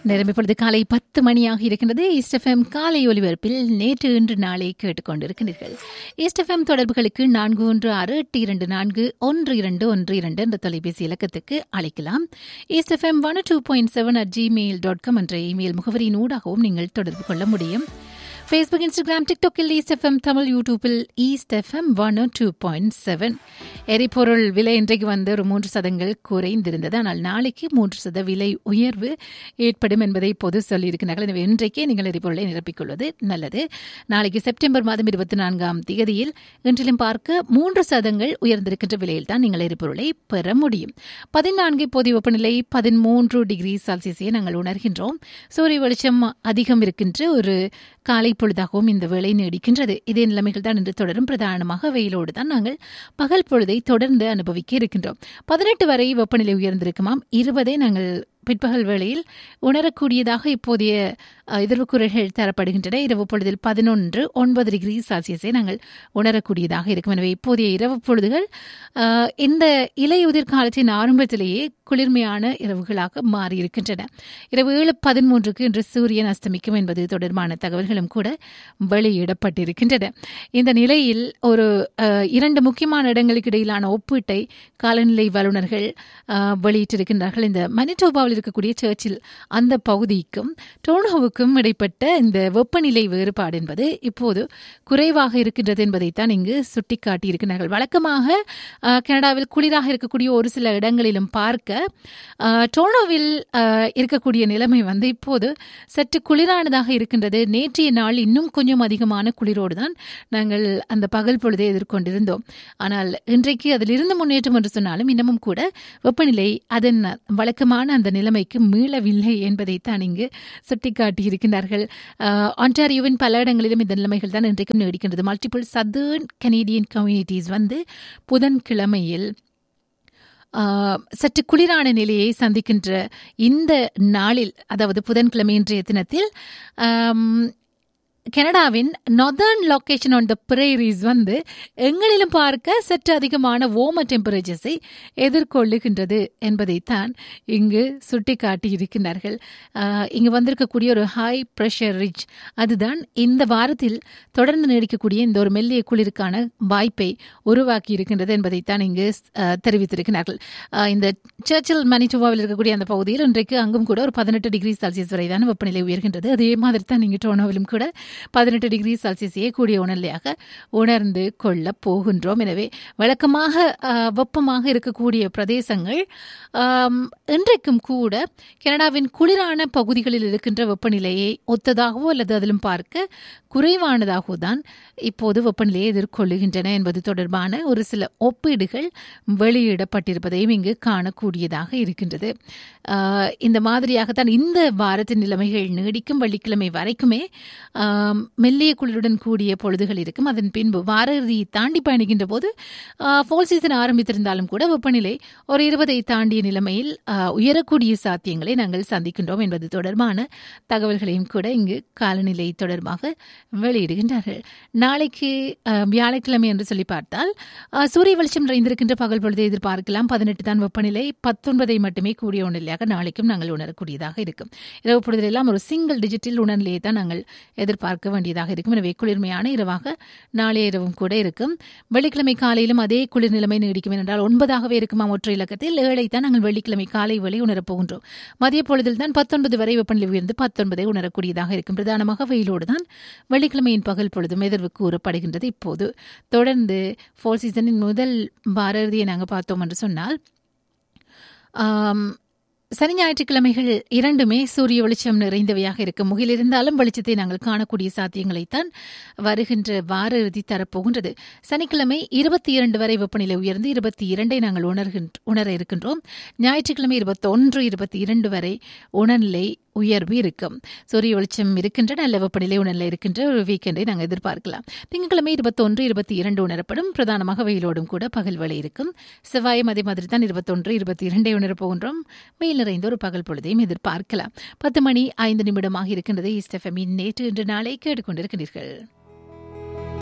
நேரம் இப்பொழுது காலை பத்து மணியாக இருக்கின்றது ஈஸ்டெஃப்எம் காலை ஒலிபரப்பில் நேற்று இன்று நாளை கேட்டுக்கொண்டிருக்கிறீர்கள் ஈஸ்டெஃப்எம் தொடர்புகளுக்கு நான்கு ஒன்று ஆறு எட்டு இரண்டு நான்கு ஒன்று இரண்டு ஒன்று இரண்டு என்ற தொலைபேசி இலக்கத்துக்கு அழைக்கலாம் East FM one two point seven at Gmail dot com என்ற இமெயில் முகவரியின் ஊடாகவும் நீங்கள் தொடர்பு கொள்ள முடியும் ஃபேஸ்புக் இன்ஸ்டாகிராம் டிக்டாக்கில் ஈஸ்ட் எஃப்எம் தமிழ் யூடியூப்பில் East FM one two point seven எரிபொருள் விலை இன்றைக்கு வந்து ஒரு மூன்று சதங்கள் குறைந்திருந்தது ஆனால் நாளைக்கு மூன்று சத விலை உயர்வு ஏற்படும் என்பதை இப்போது சொல்லியிருக்கிறார்கள் எனவே இன்றைக்கே நீங்கள் எரிபொருளை நிரப்பிக்கொள்வது நல்லது நாளைக்கு செப்டம்பர் மாதம் இருபத்தி நான்காம் தேதியில் இன்றிலும் பார்க்க மூன்று சதங்கள் உயர்ந்திருக்கின்ற விலையில் தான் நீங்கள் எரிபொருளை பெற முடியும் பதினான்கு இப்போதைய வெப்பநிலை பதிமூன்று டிகிரி செல்சியஸை நாங்கள் உணர்கின்றோம் சூரிய வெளிச்சம் அதிகம் இருக்கின்ற ஒரு காலை பொழுதாகவும் இந்த வேலை நீடிக்கின்றது இதே நிலைமைகள் தான் இன்று தொடரும் பிரதானமாக வெயிலோடு தான் நாங்கள் பகல் பொழுதை தொடர்ந்து அனுபவிக்க இருக்கின்றோம் பதினெட்டு வரை வெப்பநிலை உயர்ந்திருக்குமாம் இருபதை நாங்கள் பிற்பகல் வேளையில் உணரக்கூடியதாக இப்போதைய எதிர்வுக்குறைகள் தரப்படுகின்றன இரவு பொழுதில் பதினொன்று ஒன்பது டிகிரி செல்சியஸை நாங்கள் உணரக்கூடியதாக இருக்கும் எனவே இப்போதைய இரவு பொழுதுகள் இந்த இலையுதிர் காலத்தின் ஆரம்பத்திலேயே குளிர்மையான இரவுகளாக மாறியிருக்கின்றன இரவு ஏழு பதிமூன்றுக்கு இன்று சூரியன் அஸ்தமிக்கும் என்பது தொடர்பான தகவல்களும் கூட வெளியிடப்பட்டிருக்கின்றன இந்த நிலையில் ஒரு இரண்டு முக்கியமான இடங்களுக்கு இடையிலான ஒப்பீட்டை காலநிலை வல்லுநர்கள் வெளியிட்டிருக்கின்றார்கள் இந்த மனிடோபாவில் இருக்கக்கூடிய சர்ச்சில் அந்த பகுதிக்கும் டோனோவுக்கும் இடைப்பட்ட இந்த வெப்பநிலை வேறுபாடு என்பது இப்போது குறைவாக இருக்கின்றது என்பதைத்தான் இங்கு சுட்டிக்காட்டியிருக்கிறார்கள் வழக்கமாக கனடாவில் குளிராக இருக்கக்கூடிய ஒரு சில இடங்களிலும் பார்க்க டோனோவில் இருக்கக்கூடிய நிலைமை வந்து இப்போது சற்று குளிரானதாக இருக்கின்றது நேற்றைய நாள் இன்னும் கொஞ்சம் அதிகமான குளிரோடு தான் நாங்கள் அந்த பகல் பொழுதை எதிர்கொண்டிருந்தோம் ஆனால் இன்றைக்கு அதிலிருந்து முன்னேற்றம் என்று சொன்னாலும் இன்னமும் கூட வெப்பநிலை அதன் வழக்கமான அந்த நிலைமைக்கு மீளவில்லை என்பதைத்தான் இங்கு சுட்டிக்காட்டியிருக்கிறார்கள் ஆன்டாரியோவின் பல இடங்களிலும் இந்த நிலைமைகள் தான் இன்றைக்கும் நீடிக்கின்றது மல்டிபிள் சதர்ன் கனேடியன் கம்யூனிட்டிஸ் வந்து புதன்கிழமையில் சற்று குளிரான நிலையை சந்திக்கின்ற இந்த நாளில் அதாவது புதன்கிழமை இன்றைய தினத்தில் கனடாவின் northern location on the prairies வந்து எங்களிலும் பார்க்க சற்று அதிகமான ஓம டெம்பரேச்சர்ஸை எதிர்கொள்ளுகின்றது என்பதைத்தான் இங்கு சுட்டி காட்டியிருக்கிறார்கள் இங்கு வந்திருக்கக்கூடிய ஒரு ஹை ப்ரெஷர் ரிச் அதுதான் இந்த வாரத்தில் தொடர்ந்து நீடிக்கக்கூடிய இந்த ஒரு மெல்லிய குளிருக்கான வாய்ப்பை உருவாக்கி இருக்கின்றது என்பதைத்தான் இங்கு தெரிவித்திருக்கிறார்கள் இந்த சர்ச்சில் மணிட்டுவாவில் இருக்கக்கூடிய அந்த பகுதியில் இன்றைக்கு அங்கும் கூட ஒரு பதினெட்டு டிகிரி செல்சியஸ் வரை தான் வெப்பநிலை உயர்கின்றது அதே மாதிரி தான் இங்கு டோனோவிலும் கூட பதினெட்டு டிகிரி செல்சியஸையே கூடிய உணர்நிலையாக உணர்ந்து கொள்ள போகின்றோம் எனவே வழக்கமாக வெப்பமாக இருக்கக்கூடிய பிரதேசங்கள் இன்றைக்கும் கூட கனடாவின் குளிரான பகுதிகளில் இருக்கின்ற வெப்பநிலையை ஒத்ததாகவோ அல்லது அதிலும் பார்க்க குறைவானதாகவோ தான் இப்போது வெப்பநிலையை எதிர்கொள்ளுகின்றன என்பது தொடர்பான ஒரு சில ஒப்பீடுகள் வெளியிடப்பட்டிருப்பதையும் இங்கு காணக்கூடியதாக இருக்கின்றது இந்த மாதிரியாகத்தான் இந்த வாரத்தின் நிலைமைகள் நீடிக்கும் வெள்ளிக்கிழமை வரைக்குமே மெல்லிய குளிருடன் கூடிய பொழுதுகள் இருக்கும் அதன் பின்பு வார இறுதியை தாண்டி பயணிக்கின்ற போது ஃபோல் சீசன் ஆரம்பித்திருந்தாலும் கூட வெப்பநிலை ஒரு இருபதை தாண்டிய நிலைமையில் உயரக்கூடிய சாத்தியங்களை நாங்கள் சந்திக்கின்றோம் என்பது தொடர்பான தகவல்களையும் கூட இங்கு காலநிலை தொடர்பாக வெளியிடுகின்றார்கள் நாளைக்கு வியாழக்கிழமை என்று சொல்லி பார்த்தால் சூரிய வெளிச்சம் நிறைந்திருக்கின்ற பகல் பொழுதை எதிர்பார்க்கலாம் பதினெட்டு தான் வெப்பநிலை பத்தொன்பதை மட்டுமே கூடிய உணர்நிலையாக நாளைக்கும் நாங்கள் உணரக்கூடியதாக இருக்கும் இரவு பொழுதிலெல்லாம் ஒரு சிங்கிள் டிஜிட்டில் உணர்நிலையை தான் நாங்கள் எதிர்பார்க்க வேண்டியதாக இருக்கும் எனவே குளிர்மையான இரவாக நாளைய இரவும் கூட இருக்கும் வெள்ளிக்கிழமை காலையிலும் அதே குளிர் நிலைமை நீடிக்கும் என்றால் ஒன்பதாகவே இருக்குமா ஒற்றை இலக்கத்தில் ஏழை தான் நாங்கள் வெள்ளிக்கிழமை காலை வேலை உணரப்போகின்றோம் மதிய பொழுதில் தான் பத்தொன்பது வரை வெப்பநிலை உயர்ந்து பத்தொன்பதை உணரக்கூடியதாக இருக்கும் பிரதானமாக வெயிலோடு தான் வெள்ளிக்கிழமையின் பகல் பொழுதும் எதிர்வு கூறப்படுகின்றது இப்போது தொடர்ந்து ஃபோல் சீசனின் முதல் வார இறுதியை நாங்கள் பார்த்தோம் என்று சொன்னால் சனி ஞாயிற்றுக்கிழமைகள் இரண்டுமே சூரிய வெளிச்சம் நிறைந்தவையாக இருக்கும் முகில் இருந்தாலும் வெளிச்சத்தை நாங்கள் காணக்கூடிய சாத்தியங்களைத்தான் வருகின்ற வார இறுதி தரப்போகின்றது சனிக்கிழமை இருபத்தி இரண்டு வரை வெப்பநிலை உயர்ந்து இருபத்தி இரண்டை நாங்கள் உணர்கின்ற உணர இருக்கின்றோம் ஞாயிற்றுக்கிழமை இருபத்தொன்று இருபத்தி இரண்டு வரை உணர்நிலை உயர்வு இருக்கும் சூரிய வெளிச்சம் இருக்கின்ற நல்ல வெப்பநிலை உணர்நிலை இருக்கின்ற ஒரு வீக்கெண்டை நாங்கள் எதிர்பார்க்கலாம் திங்கட்கிழமை இருபத்தொன்று இருபத்தி இரண்டு உணரப்படும் பிரதானமாக வெயிலோடும் கூட பகல் வேலை இருக்கும் செவ்வாயும் அதே மாதிரி தான் இருபத்தொன்று இருபத்தி இரண்டை உணரப்போகின்றோம் வெயில் நிறைந்த ஒரு பகல் பொழுதையும் எதிர்பார்க்கலாம் பத்து மணி ஐந்து நிமிடமாக இருக்கின்றது ஈஸ்ட் எஃப்எம்மின் நேற்று இன்று நாளை கேட்டுக்கொண்டிருக்கிறீர்கள்